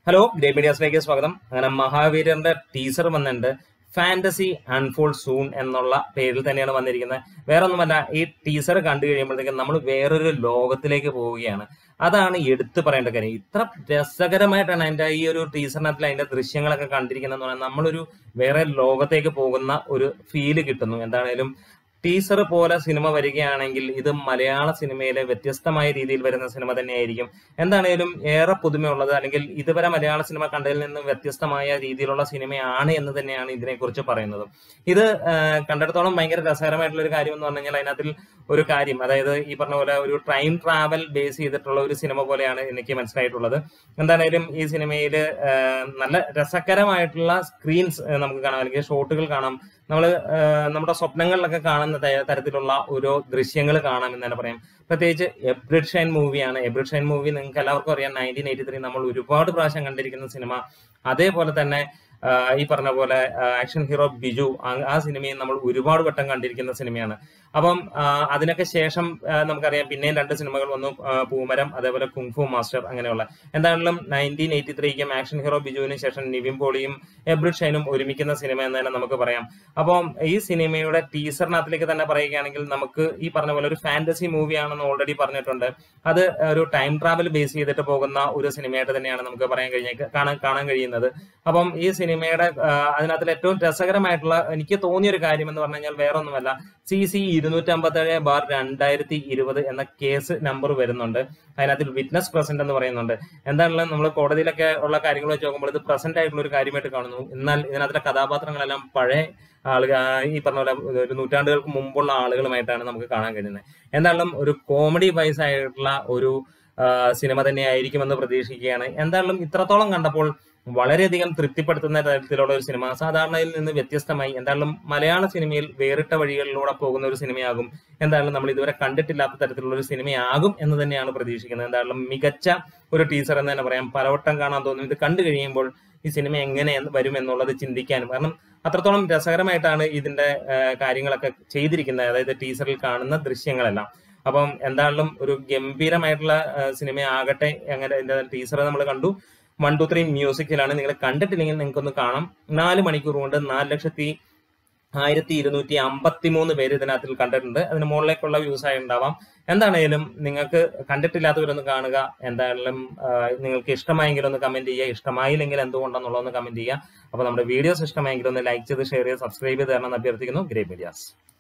hello grey മീഡിയാസിലേക്ക് സ്വാഗതം അങ്ങനെ മഹാവീരന്റെ ടീസർ വന്നിട്ടുണ്ട് ഫാന്റസി അൺഫോൾ സൂൺ എന്നുള്ള പേരിൽ തന്നെയാണ് വന്നിരിക്കുന്നത് വേറെ ഒന്നുമല്ല ഈ ടീസർ കണ്ടു കഴിയുമ്പോഴത്തേക്കും നമ്മൾ വേറൊരു ലോകത്തിലേക്ക് പോവുകയാണ് അതാണ് എടുത്തു പറയേണ്ട കാര്യം ഇത്ര രസകരമായിട്ടാണ് അതിന്റെ ഈ ഒരു ടീസറിനകത്തിൽ അതിന്റെ ദൃശ്യങ്ങളൊക്കെ കണ്ടിരിക്കുന്നതെന്ന് പറഞ്ഞാൽ നമ്മളൊരു വേറെ ലോകത്തേക്ക് പോകുന്ന ഒരു ഫീല് കിട്ടുന്നു എന്താണേലും ടീസർ പോലെ സിനിമ വരികയാണെങ്കിൽ ഇത് മലയാള സിനിമയിലെ വ്യത്യസ്തമായ രീതിയിൽ വരുന്ന സിനിമ തന്നെയായിരിക്കും എന്താണേലും ഏറെ പുതുമയുള്ളത് അല്ലെങ്കിൽ ഇതുവരെ മലയാള സിനിമ കണ്ടതിൽ നിന്ന് വ്യത്യസ്തമായ രീതിയിലുള്ള സിനിമയാണ് എന്ന് തന്നെയാണ് ഇതിനെക്കുറിച്ച് പറയുന്നത് ഇത് ആ, കണ്ടിടത്തോളം ഭയങ്കര രസകരമായിട്ടുള്ള ഒരു കാര്യം എന്ന് പറഞ്ഞു കഴിഞ്ഞാൽ അതിനകത്തിൽ ഒരു കാര്യം അതായത് ഈ പറഞ്ഞ പോലെ ഒരു ടൈം ട്രാവൽ ബേസ് ചെയ്തിട്ടുള്ള ഒരു സിനിമ പോലെയാണ് എനിക്ക് മനസ്സിലായിട്ടുള്ളത് എന്താണേലും ഈ സിനിമയിൽ നല്ല രസകരമായിട്ടുള്ള സ്ക്രീൻസ് നമുക്ക് കാണാം അല്ലെങ്കിൽ ഷോട്ടുകൾ കാണാം നമ്മൾ നമ്മുടെ സ്വപ്നങ്ങളിലൊക്കെ കാണുന്ന ത- തരത്തിലുള്ള ഓരോ ദൃശ്യങ്ങൾ കാണാം എന്ന് തന്നെ പറയാം പ്രത്യേകിച്ച് എബ്രിഡ് ഷൈൻ മൂവിയാണ് എബ്രിഡ് ഷൈൻ മൂവി നിങ്ങൾക്ക് എല്ലാവർക്കും അറിയാം നയൻറ്റീൻ എയ്റ്റി ത്രീ നമ്മൾ ഒരുപാട് പ്രാവശ്യം കണ്ടിരിക്കുന്ന സിനിമ അതേപോലെ തന്നെ ആ, ഈ പറഞ്ഞ പോലെ ആക്ഷൻ ഹീറോ ബിജു ആ- ആ സിനിമയും നമ്മൾ ഒരുപാട് വട്ടം കണ്ടിരിക്കുന്ന സിനിമയാണ് അപ്പം ആ, അതിനൊക്കെ ശേഷം ആ, നമുക്കറിയാം പിന്നെയും രണ്ട് സിനിമകൾ വന്നു ആ, പൂമരം അതേപോലെ കുങ്ഫു മാസ്റ്റർ അങ്ങനെയുള്ള എന്താണെങ്കിലും നയൻറ്റീൻ എയ്റ്റി ത്രീക്കും ആക്ഷൻ ഹീറോ ബിജുവിന് ശേഷം നിവിൻ പോളിയും എബ്രിഡ് ഷൈനും ഒരുമിക്കുന്ന സിനിമ എന്ന് തന്നെ നമുക്ക് പറയാം അപ്പം ഈ സിനിമയുടെ ടീസറിനകത്തിലേക്ക് തന്നെ പറയുകയാണെങ്കിൽ നമുക്ക് ഈ പറഞ്ഞ പോലെ ഒരു ഫാന്റസി മൂവിയാണെന്ന് ഓൾറെഡി പറഞ്ഞിട്ടുണ്ട് അത് ഒരു ടൈം ട്രാവൽ ബേസ് ചെയ്തിട്ട് പോകുന്ന ഒരു സിനിമയായിട്ട് തന്നെയാണ് നമുക്ക് പറയാൻ കഴിഞ്ഞ കാണാൻ കാണാൻ കഴിയുന്നത് അപ്പം ഈ സിനിമയുടെ ആ, അതിനകത്തിൽ ഏറ്റവും രസകരമായിട്ടുള്ള എനിക്ക് തോന്നിയ ഒരു കാര്യം എന്ന് പറഞ്ഞു കഴിഞ്ഞാൽ വേറെ ഒന്നുമല്ല സി സി ഇരുന്നൂറ്റി അമ്പത്തേഴ് ബാർ രണ്ടായിരത്തി ഇരുപത് എന്ന കേസ് നമ്പർ വരുന്നുണ്ട് അതിനകത്തിൽ വിറ്റ്നസ് പ്രസന്റ് എന്ന് പറയുന്നുണ്ട് എന്താണെങ്കിലും നമ്മൾ കോടതിയിലൊക്കെ ഉള്ള കാര്യങ്ങൾ വെച്ച് നോക്കുമ്പോൾ ഇത് പ്രസന്റ് ആയിട്ടുള്ള ഒരു കാര്യമായിട്ട് കാണുന്നു എന്നാൽ ഇതിനകത്തിലെ കഥാപാത്രങ്ങളെല്ലാം പഴയ ആളുകൾ ഈ പറഞ്ഞ പോലെ ഒരു നൂറ്റാണ്ടുകൾക്ക് മുമ്പുള്ള ആളുകളുമായിട്ടാണ് നമുക്ക് കാണാൻ കഴിയുന്നത് എന്തായാലും ഒരു കോമഡി വൈസ് ആയിട്ടുള്ള ഒരു ആ, സിനിമ തന്നെയായിരിക്കുമെന്ന് പ്രതീക്ഷിക്കുകയാണ് എന്തായാലും ഇത്രത്തോളം കണ്ടപ്പോൾ വളരെയധികം തൃപ്തിപ്പെടുത്തുന്ന തരത്തിലുള്ള ഒരു സിനിമ സാധാരണയിൽ നിന്ന് വ്യത്യസ്തമായി എന്തായാലും മലയാള സിനിമയിൽ വേറിട്ട വഴികളിലൂടെ പോകുന്ന ഒരു സിനിമയാകും എന്തായാലും നമ്മൾ ഇതുവരെ കണ്ടിട്ടില്ലാത്ത തരത്തിലുള്ള ഒരു സിനിമയാകും എന്ന് തന്നെയാണ് പ്രതീക്ഷിക്കുന്നത് എന്തായാലും മികച്ച ഒരു ടീസർ എന്ന് തന്നെ പറയാം പലവട്ടം കാണാൻ തോന്നും ഇത് കണ്ടു കഴിയുമ്പോൾ ഈ സിനിമ എങ്ങനെ വരും എന്നുള്ളത് ചിന്തിക്കാനും കാരണം അത്രത്തോളം രസകരമായിട്ടാണ് ഇതിന്റെ ആ, കാര്യങ്ങളൊക്കെ ചെയ്തിരിക്കുന്നത് അതായത് ടീസറിൽ കാണുന്ന ദൃശ്യങ്ങളെല്ലാം അപ്പം എന്തായാലും ഒരു ഗംഭീരമായിട്ടുള്ള ആ, സിനിമയാകട്ടെ അങ്ങനെ ഇതിന്റെ ടീസർ നമ്മൾ കണ്ടു വൺ ടു ത്രീ മ്യൂസിക്കിലാണ് നിങ്ങൾ കണ്ടിട്ടില്ലെങ്കിൽ നിങ്ങൾക്കൊന്ന് കാണാം നാല് മണിക്കൂർ കൊണ്ട് നാല് ലക്ഷത്തി ആയിരത്തി ഇരുന്നൂറ്റി അമ്പത്തി മൂന്ന് പേര് ഇതിനകത്തിൽ കണ്ടിട്ടുണ്ട് അതിന് മുകളിലേക്കുള്ള വ്യൂസ് ആയി ഉണ്ടാവാം എന്താണേലും നിങ്ങൾക്ക് കണ്ടിട്ടില്ലാത്തവരൊന്ന് കാണുക എന്തായാലും ആ, നിങ്ങൾക്ക് ഇഷ്ടമായെങ്കിൽ ഒന്ന് കമന്റ് ചെയ്യുക ഇഷ്ടമായില്ലെങ്കിൽ എന്തുകൊണ്ടെന്നുള്ളതൊന്ന് കമന്റ് ചെയ്യുക അപ്പൊ നമ്മുടെ വീഡിയോസ് ഇഷ്ടമായെങ്കിൽ ഒന്ന് ലൈക്ക് ചെയ്ത് ഷെയർ ചെയ്ത് സബ്സ്ക്രൈബ് ചെയ്ത് തരണം എന്ന് അഭ്യർത്ഥിക്കുന്നു ഗ്രേ മീഡിയാസ്